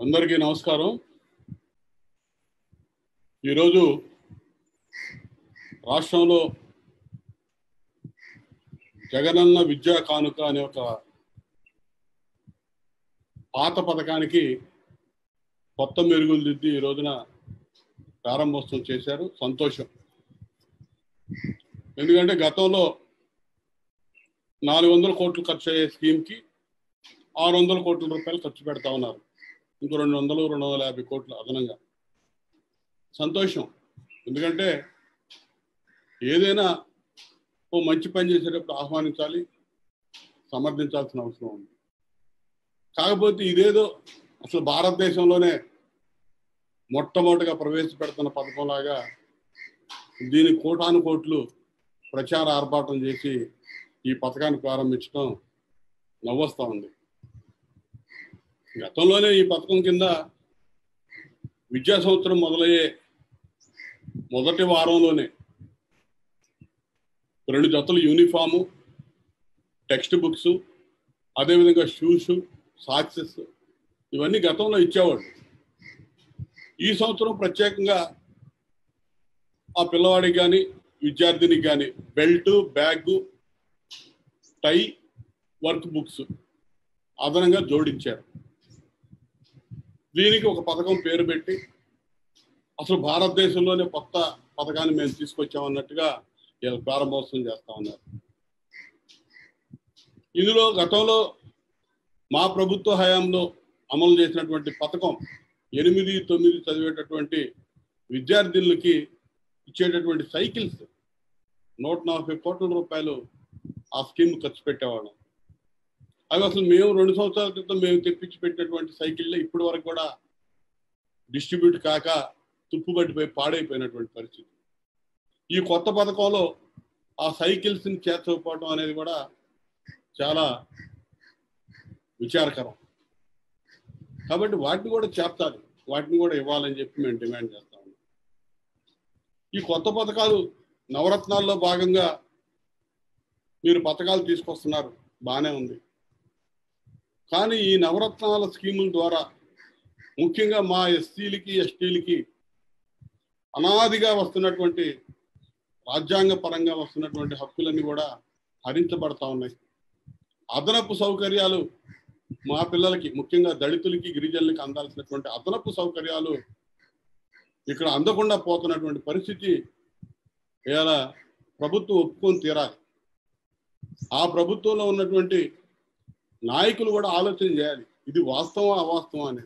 అందరికీ నమస్కారం ఈరోజు రాష్ట్రంలో జగనన్న విద్యా కానుక అనే ఒక పాత పథకానికి కొత్త మెరుగులు దిద్ది ఈ రోజున ప్రారంభోత్సవం చేశారు సంతోషం ఎందుకంటే గతంలో నాలుగు వందల కోట్లు ఖర్చు అయ్యే స్కీమ్కి ఆరు వందల కోట్ల రూపాయలు ఖర్చు పెడతా ఉన్నారు ఇంకో రెండు వందలు రెండు వందల యాభై కోట్లు అదనంగా సంతోషం ఎందుకంటే ఏదైనా ఓ మంచి పని చేసేటప్పుడు ఆహ్వానించాలి సమర్థించాల్సిన అవసరం ఉంది కాకపోతే ఇదేదో అసలు భారతదేశంలోనే మొట్టమొదటిగా ప్రవేశపెడుతున్న పథకంలాగా దీని కోటాను కోట్లు ప్రచార ఆర్భాటం చేసి ఈ పథకాన్ని ప్రారంభించడం నవ్వొస్తా ఉంది గతంలోనే ఈ పథకం కింద విద్యా సంవత్సరం మొదలయ్యే మొదటి వారంలోనే రెండు జతలు యూనిఫాము టెక్స్ట్ బుక్స్ అదేవిధంగా షూస్ సాక్సెస్ ఇవన్నీ గతంలో ఇచ్చేవాడు ఈ సంవత్సరం ప్రత్యేకంగా ఆ పిల్లవాడికి కానీ విద్యార్థినికి కానీ belt bag tie work books అదనంగా జోడించారు దీనికి ఒక పథకం పేరు పెట్టి అసలు భారతదేశంలోనే కొత్త పథకాన్ని మేము తీసుకొచ్చామన్నట్టుగా ఇలా ప్రారంభోత్సవం చేస్తా ఉన్నారు ఇందులో గతంలో మా ప్రభుత్వ హయాంలో అమలు చేసినటువంటి పథకం ఎనిమిది తొమ్మిది చదివేటటువంటి విద్యార్థులకి ఇచ్చేటటువంటి సైకిల్స్ నూట నలభై కోట్ల రూపాయలు ఆ స్కీమ్ ఖర్చు పెట్టేవాళ్ళం అవి అసలు మేము రెండు సంవత్సరాల క్రితం మేము తెప్పించి పెట్టినటువంటి సైకిళ్ళే ఇప్పటి వరకు కూడా డిస్ట్రిబ్యూట్ కాక తుప్పుబట్టిపోయి పాడైపోయినటువంటి పరిస్థితి ఈ కొత్త పథకంలో ఆ సైకిల్స్ని చేర్చకపోవడం అనేది కూడా చాలా విచారకరం కాబట్టి వాటిని కూడా చేర్చాలి వాటిని కూడా ఇవ్వాలని చెప్పి మేము డిమాండ్ చేస్తా ఉన్నాం ఈ కొత్త పథకాలు నవరత్నాల్లో భాగంగా మీరు పథకాలు తీసుకొస్తున్నారు బాగానే ఉంది కానీ ఈ నవరత్నాల స్కీముల ద్వారా ముఖ్యంగా మా ఎస్సీలకి ఎస్టీలకి అనాదిగా వస్తున్నటువంటి రాజ్యాంగ పరంగా వస్తున్నటువంటి హక్కులన్నీ కూడా హరించబడతా ఉన్నాయి అదనపు సౌకర్యాలు మా పిల్లలకి ముఖ్యంగా దళితులకి గిరిజనులకి అందాల్సినటువంటి అదనపు సౌకర్యాలు ఇక్కడ అందకుండా పోతున్నటువంటి పరిస్థితి ఇవాళ ప్రభుత్వం ఒప్పుకొని తీరాలి ఆ ప్రభుత్వంలో ఉన్నటువంటి నాయకులు కూడా ఆలోచన చేయాలి ఇది వాస్తవం అవాస్తవం అనేది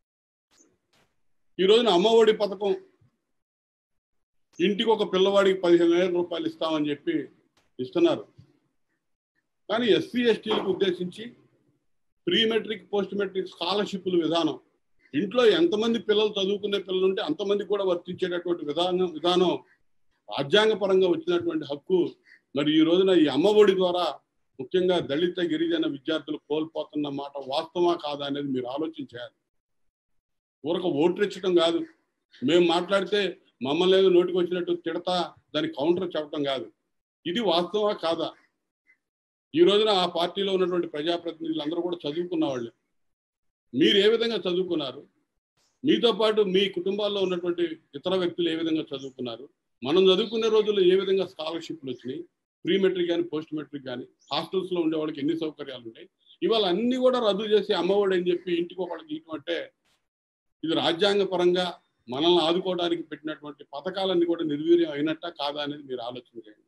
ఈ రోజున అమ్మఒడి పథకం ఇంటికి ఒక పిల్లవాడికి పదిహేను వేల రూపాయలు ఇస్తామని చెప్పి ఇస్తున్నారు కానీ ఎస్సీ ఎస్టీలకు ఉద్దేశించి ప్రీ మెట్రిక్ పోస్ట్ మెట్రిక్ స్కాలర్షిప్ల విధానం ఇంట్లో ఎంతమంది పిల్లలు చదువుకునే పిల్లలు ఉంటే అంతమందికి కూడా వర్తించేటటువంటి విధానం విధానం రాజ్యాంగ పరంగా వచ్చినటువంటి హక్కు మరి ఈ రోజున ఈ అమ్మఒడి ద్వారా ముఖ్యంగా దళిత గిరిజన విద్యార్థులు కోల్పోతున్న మాట వాస్తవా కాదా అనేది మీరు ఆలోచించాలి ఊరక ఓట్రిచ్చడం కాదు మేము మాట్లాడితే మమ్మల్ని ఏదో నోటికి వచ్చినట్టు తిడతా దాని కౌంటర్ చెప్పడం కాదు ఇది వాస్తవా కాదా ఈ రోజున ఆ పార్టీలో ఉన్నటువంటి ప్రజాప్రతినిధులు అందరూ కూడా చదువుకున్న వాళ్ళు మీరు ఏ విధంగా చదువుకున్నారు మీతో పాటు మీ కుటుంబాల్లో ఉన్నటువంటి ఇతర వ్యక్తులు ఏ విధంగా చదువుకున్నారు మనం చదువుకునే రోజుల్లో ఏ విధంగా స్కాలర్షిప్లు వచ్చినాయి ప్రీ మెట్రిక్ కానీ పోస్ట్ మెట్రిక్ కానీ హాస్టల్స్లో ఉండే వాళ్ళకి ఎన్ని సౌకర్యాలు ఉంటాయి ఇవాళ అన్ని కూడా రద్దు చేసి అమ్మఒడి అని చెప్పి ఇంటికి ఒకళ్ళకి ఇవ్వటం అంటే ఇది రాజ్యాంగ పరంగా మనల్ని ఆదుకోవడానికి పెట్టినటువంటి పథకాలన్నీ కూడా నిర్వీర్యం అయినట్ట కాదా అనేది మీరు ఆలోచన చేయండి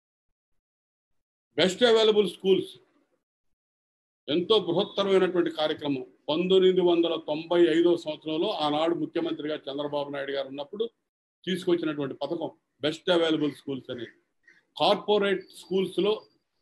బెస్ట్ అవైలబుల్ స్కూల్స్ ఎంతో బృహత్తరమైనటువంటి కార్యక్రమం పంతొమ్మిది వందల తొంభై ఐదో సంవత్సరంలో ఆనాడు ముఖ్యమంత్రిగా చంద్రబాబు నాయుడు గారు ఉన్నప్పుడు తీసుకొచ్చినటువంటి పథకం బెస్ట్ అవైలబుల్ స్కూల్స్ అనేది కార్పొరేట్ స్కూల్స్లో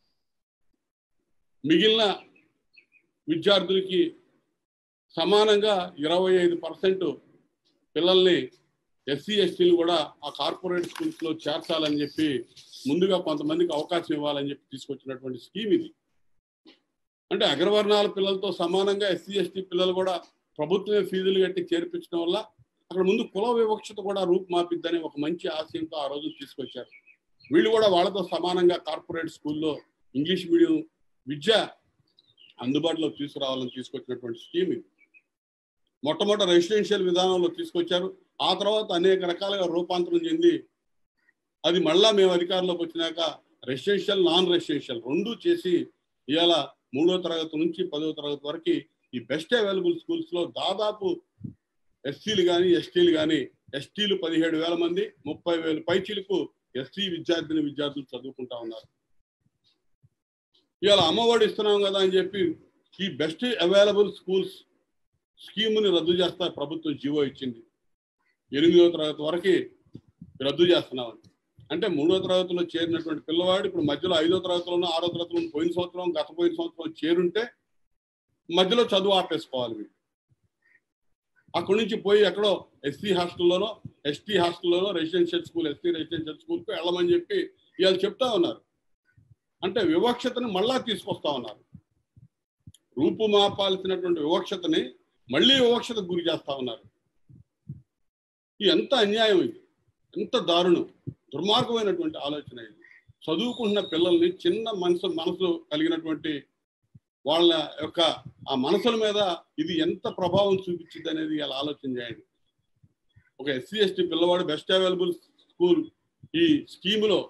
మిగిలిన విద్యార్థులకి సమానంగా ఇరవై ఐదు పర్సెంట్ పిల్లల్ని ఎస్సీ ఎస్టీలు కూడా ఆ కార్పొరేట్ స్కూల్స్లో చేర్చాలని చెప్పి ముందుగా కొంతమందికి అవకాశం ఇవ్వాలని చెప్పి తీసుకొచ్చినటువంటి స్కీమ్ ఇది అంటే అగ్రవర్ణాల పిల్లలతో సమానంగా ఎస్సీ ఎస్టీ పిల్లలు కూడా ప్రభుత్వమే ఫీజులు కట్టి చేర్పించడం వల్ల అక్కడ ముందు కుల వివక్షత కూడా రూపుమాపిద్దని ఒక మంచి ఆశయంతో ఆ రోజు తీసుకొచ్చారు వీళ్ళు కూడా వాళ్ళతో సమానంగా కార్పొరేట్ స్కూల్లో ఇంగ్లీష్ మీడియం విద్య అందుబాటులో తీసుకురావాలని తీసుకొచ్చినటువంటి స్కీమ్ ఇది మొట్టమొదటి రెసిడెన్షియల్ విధానంలో తీసుకొచ్చారు ఆ తర్వాత అనేక రకాలుగా రూపాంతరం చెంది అది మళ్ళా మేము అధికారంలోకి వచ్చినాక రెసిడెన్షియల్ నాన్ రెసిడెన్షియల్ రెండు చేసి ఇవాళ మూడో తరగతి నుంచి పదో తరగతి వరకు ఈ బెస్ట్ అవైలబుల్ స్కూల్స్ లో దాదాపు ఎస్సీలు కానీ ఎస్టీలు కానీ ఎస్టీలు పదిహేడు వేల మంది ముప్పై వేలు పైచీలకు ఎస్టీ విద్యార్థిని విద్యార్థులు చదువుకుంటా ఉన్నారు ఇవాళ అమ్మఒడి ఇస్తున్నాం కదా అని చెప్పి ఈ బెస్ట్ అవైలబుల్ స్కూల్స్ స్కీమ్ని రద్దు చేస్తా ప్రభుత్వం జీవో ఇచ్చింది ఎనిమిదవ తరగతి వరకు రద్దు చేస్తున్నామని అంటే మూడో తరగతిలో చేరినటువంటి పిల్లవాడు ఇప్పుడు మధ్యలో ఐదో తరగతిలోనూ ఆరో తరగతిలో పోయిన సంవత్సరం గత పోయిన సంవత్సరం చేరుంటే మధ్యలో చదువు ఆపేసుకోవాలి వీళ్ళు అక్కడి నుంచి పోయి ఎక్కడో ఎస్సీ హాస్టల్లోనో ఎస్టీ హాస్టల్లోనో రెసిడెన్షియల్ స్కూల్ ఎస్టీ రెసిడెన్షియల్ స్కూల్కి వెళ్ళమని చెప్పి ఇవాళ చెప్తా ఉన్నారు అంటే వివక్షతని మళ్ళా తీసుకొస్తా ఉన్నారు రూపుమాపాల్సినటువంటి వివక్షతని మళ్ళీ వివక్షతకు గురి చేస్తా ఉన్నారు ఇది ఎంత అన్యాయం ఇది ఎంత దారుణం దుర్మార్గమైనటువంటి ఆలోచన ఇది చదువుకుంటున్న పిల్లల్ని చిన్న మనసు మనసు కలిగినటువంటి వాళ్ళ యొక్క ఆ మనసుల మీద ఇది ఎంత ప్రభావం చూపించింది అనేది ఇలా ఆలోచన చేయండి ఒక ఎస్సీ ఎస్టీ పిల్లవాడు బెస్ట్ అవైలబుల్ స్కూల్ ఈ స్కీములో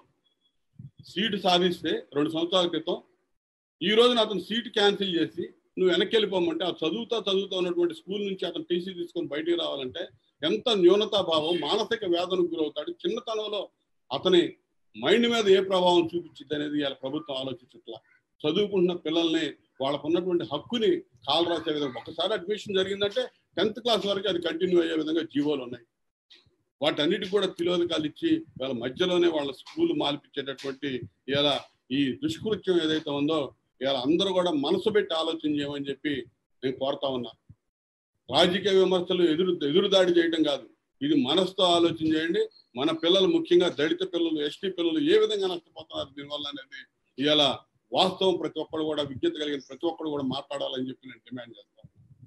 సీటు సాధిస్తే రెండు సంవత్సరాల క్రితం ఈ రోజున అతను సీట్ క్యాన్సిల్ చేసి నువ్వు వెనక్కి వెళ్ళిపోమంటే ఆ చదువుతా చదువుతా ఉన్నటువంటి స్కూల్ నుంచి అతను టీసీ తీసుకొని బయటికి రావాలంటే ఎంత న్యూనతా భావం మానసిక వేదనకు గురవుతాడు చిన్నతనంలో అతని మైండ్ మీద ఏ ప్రభావం చూపించింది అనేది ఇలా ప్రభుత్వం ఆలోచించట్లా చదువుకుంటున్న పిల్లల్ని వాళ్ళకు ఉన్నటువంటి హక్కుని కాలు రాసే విధంగా ఒకసారి అడ్మిషన్ జరిగిందంటే టెన్త్ క్లాస్ వరకు అది కంటిన్యూ అయ్యే విధంగా జీవోలు ఉన్నాయి వాటన్నిటికి కూడా తిలోదకాలు ఇచ్చి వాళ్ళ మధ్యలోనే వాళ్ళ స్కూల్ మాల్పించేటటువంటి ఇలా ఈ దుష్కృత్యం ఏదైతే ఉందో ఇలా అందరూ కూడా మనసు పెట్టి ఆలోచన చేయమని చెప్పి నేను కోరుతా ఉన్నా రాజకీయ విమర్శలు ఎదురు ఎదురుదాడి చేయడం కాదు ఇది మనసుతో ఆలోచన చేయండి మన పిల్లలు ముఖ్యంగా దళిత పిల్లలు ఎస్టీ పిల్లలు ఏ విధంగా నష్టపోతున్నారు దీనివల్ల అనేది ఇవాళ వాస్తవం ప్రతి ఒక్కరు కూడా విజ్ఞత కలిగిన ప్రతి ఒక్కరు కూడా మాట్లాడాలని చెప్పి నేను డిమాండ్ చేస్తాను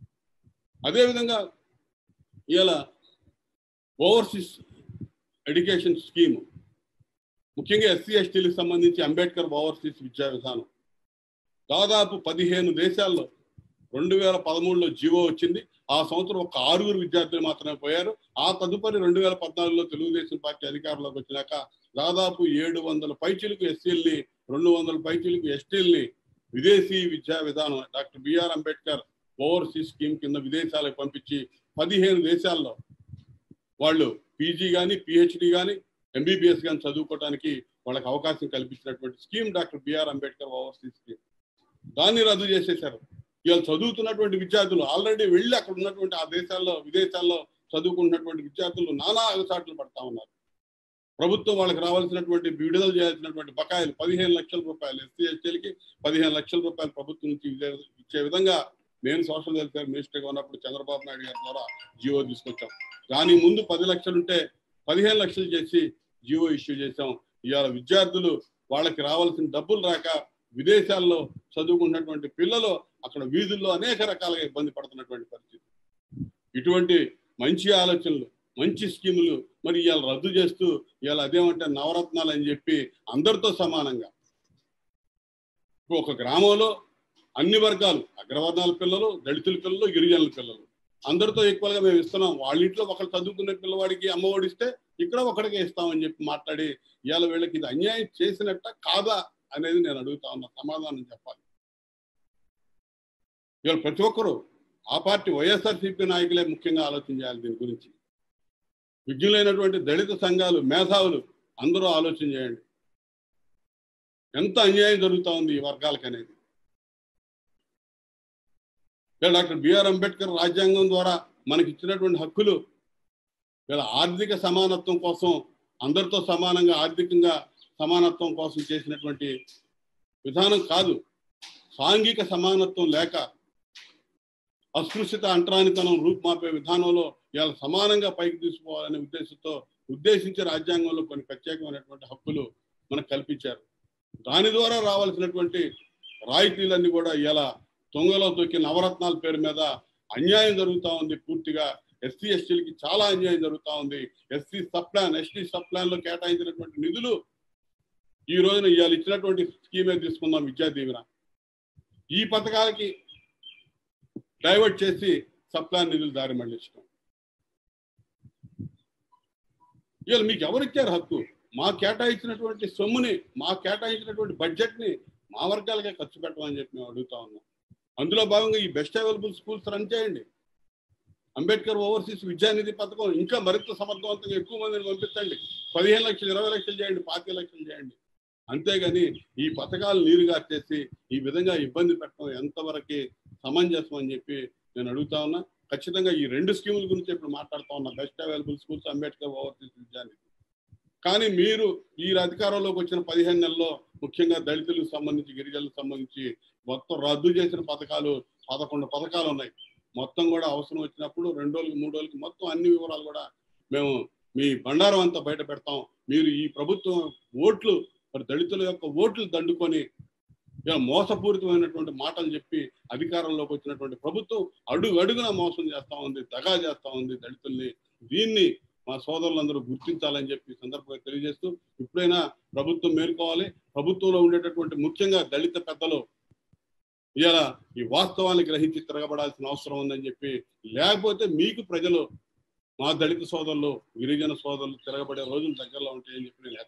అదేవిధంగా ఇవాళ ఓవర్సీస్ ఎడ్యుకేషన్ స్కీమ్ ముఖ్యంగా ఎస్సీ ఎస్టీలకు సంబంధించి అంబేద్కర్ ఓవర్సీస్ విద్యా విధానం దాదాపు పదిహేను దేశాల్లో రెండు వేల పదమూడులో జీవో వచ్చింది ఆ సంవత్సరం ఒక ఆరుగురు విద్యార్థులు మాత్రమే పోయారు ఆ తదుపరి రెండు వేల పద్నాలుగులో తెలుగుదేశం పార్టీ అధికారంలోకి వచ్చినాక దాదాపు ఏడు వందల పైచీలకు ఎస్సీల్ని రెండు వందల పైచీలకు ఎస్టీల్ని విదేశీ విద్యా విధానం doctor B R Ambedkar overseas scheme కింద విదేశాలకు పంపించి పదిహేను దేశాల్లో వాళ్ళు పీజీ కానీ పిహెచ్డి కానీ ఎంబీబీఎస్ కానీ చదువుకోవడానికి వాళ్ళకి అవకాశం కల్పించినటువంటి scheme doctor B R Ambedkar overseas scheme దాన్ని రద్దు చేసేశారు ఇవాళ చదువుతున్నటువంటి విద్యార్థులు ఆల్రెడీ వెళ్ళి అక్కడ ఉన్నటువంటి ఆ దేశాల్లో విదేశాల్లో చదువుకుంటున్నటువంటి విద్యార్థులు నానా అగసాట్లు పడతా ఉన్నారు ప్రభుత్వం వాళ్ళకి రావాల్సినటువంటి విడుదల చేయాల్సినటువంటి బకాయిలు పదిహేను లక్షల రూపాయలు ఎస్సీ ఎస్టీలకి పదిహేను లక్షల రూపాయలు ప్రభుత్వం నుంచి ఇచ్చే విధంగా నేను సోషల్ వెల్ఫేర్ మినిస్టర్గా ఉన్నప్పుడు చంద్రబాబు నాయుడు గారి ద్వారా జియో తీసుకొచ్చాం దాని ముందు పది లక్షలు ఉంటే పదిహేను లక్షలు చేసి జియో ఇష్యూ చేశాం ఇవాళ విద్యార్థులు వాళ్ళకి రావాల్సిన డబ్బులు రాక విదేశాల్లో చదువుకున్నటువంటి పిల్లలు అక్కడ వీధుల్లో అనేక రకాలుగా ఇబ్బంది పడుతున్నటువంటి పరిస్థితి ఇటువంటి మంచి ఆలోచనలు మంచి స్కీములు మరి ఇవాళ రద్దు చేస్తూ ఇవాళ అదేమంటే నవరత్నాలు అని చెప్పి అందరితో సమానంగా ఒక గ్రామంలో అన్ని వర్గాలు అగ్రవర్ణాల పిల్లలు దళితుల పిల్లలు గిరిజనుల పిల్లలు అందరితో ఈక్వల్ గా మేము ఇస్తున్నాం వాళ్ళ ఇంట్లో ఒకరు చదువుకునే పిల్లవాడికి అమ్మఒడి ఇస్తే ఇక్కడ ఒకడికే ఇస్తామని చెప్పి మాట్లాడి ఇవాళ వీళ్ళకి ఇది అన్యాయం చేసినట్ట కాదా అనేది నేను అడుగుతా ఉన్నా సమాధానం చెప్పాలి ఇవాళ ప్రతి ఒక్కరూ ఆ పార్టీ వైఎస్ఆర్సీపీ నాయకులే ముఖ్యంగా ఆలోచన చేయాలి దీని గురించి విజ్ఞులైనటువంటి దళిత సంఘాలు మేధావులు అందరూ ఆలోచన చేయండి ఎంత అన్యాయం జరుగుతూ ఉంది ఈ వర్గాలకు అనేది డాక్టర్ బిఆర్ అంబేద్కర్ రాజ్యాంగం ద్వారా మనకి ఇచ్చినటువంటి హక్కులు ఇలా ఆర్థిక సమానత్వం కోసం అందరితో సమానంగా ఆర్థికంగా సమానత్వం కోసం చేసినటువంటి విధానం కాదు సాంఘిక సమానత్వం లేక అస్పృశ్యత అంటరానితనం రూపుమాపే విధానంలో ఇవాళ సమానంగా పైకి తీసుకోవాలనే ఉద్దేశంతో ఉద్దేశించి రాజ్యాంగంలో కొన్ని ప్రత్యేకమైనటువంటి హక్కులు మనకు కల్పించారు దాని ద్వారా రావాల్సినటువంటి రాయితీలన్నీ కూడా ఇలా తొంగలో తొక్కి నవరత్నాల పేరు మీద అన్యాయం జరుగుతూ ఉంది పూర్తిగా ఎస్సీ ఎస్టీలకి చాలా అన్యాయం జరుగుతూ ఉంది SC sub plan ST sub plan లో కేటాయించినటువంటి నిధులు ఈ రోజున ఇవాళ ఇచ్చినటువంటి స్కీమే తీసుకుందాం విద్యా దీవెన ఈ పథకాలకి డైవర్ట్ చేసి సప్లాన్ నిధులు దారి మళ్ళించడం ఇవాళ మీకు ఎవరిచ్చారు హక్కు మా కేటాయించినటువంటి సొమ్ముని మా కేటాయించినటువంటి బడ్జెట్ని మా వర్గాలకే ఖర్చు పెట్టమని చెప్పి మేము అడుగుతా ఉన్నాం అందులో భాగంగా ఈ బెస్ట్ అవైలబుల్ స్కూల్స్ రన్ చేయండి అంబేద్కర్ ఓవర్సీస్ విద్యానిధి పథకం ఇంకా మరింత సమర్థవంతంగా ఎక్కువ మందిని పంపించండి పదిహేను లక్షలు ఇరవై లక్షలు చేయండి పాతిక లక్షలు చేయండి అంతేగాని ఈ పథకాలు నీరుగా చేసి ఈ విధంగా ఇబ్బంది పెట్టడం ఎంతవరకు సమంజసం అని చెప్పి నేను అడుగుతా ఉన్నా ఖచ్చితంగా ఈ రెండు స్కీముల గురించి ఇప్పుడు మాట్లాడుతా ఉన్నా best available schools Ambedkar overseas విద్యానిధి కానీ మీరు ఈ అధికారంలోకి వచ్చిన పదిహేను నెలల్లో ముఖ్యంగా దళితులకు సంబంధించి గిరిజనులకు సంబంధించి మొత్తం రద్దు చేసిన పథకాలు పదకొండు పథకాలు ఉన్నాయి మొత్తం కూడా అవసరం వచ్చినప్పుడు రెండు రోజులకి మూడు రోజులకి మొత్తం అన్ని వివరాలు కూడా మేము మీ బండారం అంతా బయట పెడతాం మీరు ఈ ప్రభుత్వం ఓట్లు మరి దళితుల యొక్క ఓట్లు దండుకొని ఇలా మోసపూరితమైనటువంటి మాటలు చెప్పి అధికారంలోకి వచ్చినటువంటి ప్రభుత్వం అడుగు అడుగున మోసం చేస్తా ఉంది దగా చేస్తా ఉంది దళితుల్ని దీన్ని మా సోదరులందరూ గుర్తించాలని చెప్పి ఈ సందర్భంగా తెలియజేస్తూ ఇప్పుడైనా ప్రభుత్వం మేల్కోవాలి ప్రభుత్వంలో ఉండేటటువంటి ముఖ్యంగా దళిత పెద్దలు ఇలా ఈ వాస్తవాన్ని గ్రహించి తిరగబడాల్సిన అవసరం ఉందని చెప్పి లేకపోతే మీకు ప్రజలు మా దళిత సోదరులు గిరిజన సోదరులు తిరగబడే రోజులు దగ్గరలో ఉంటాయని చెప్పి నేను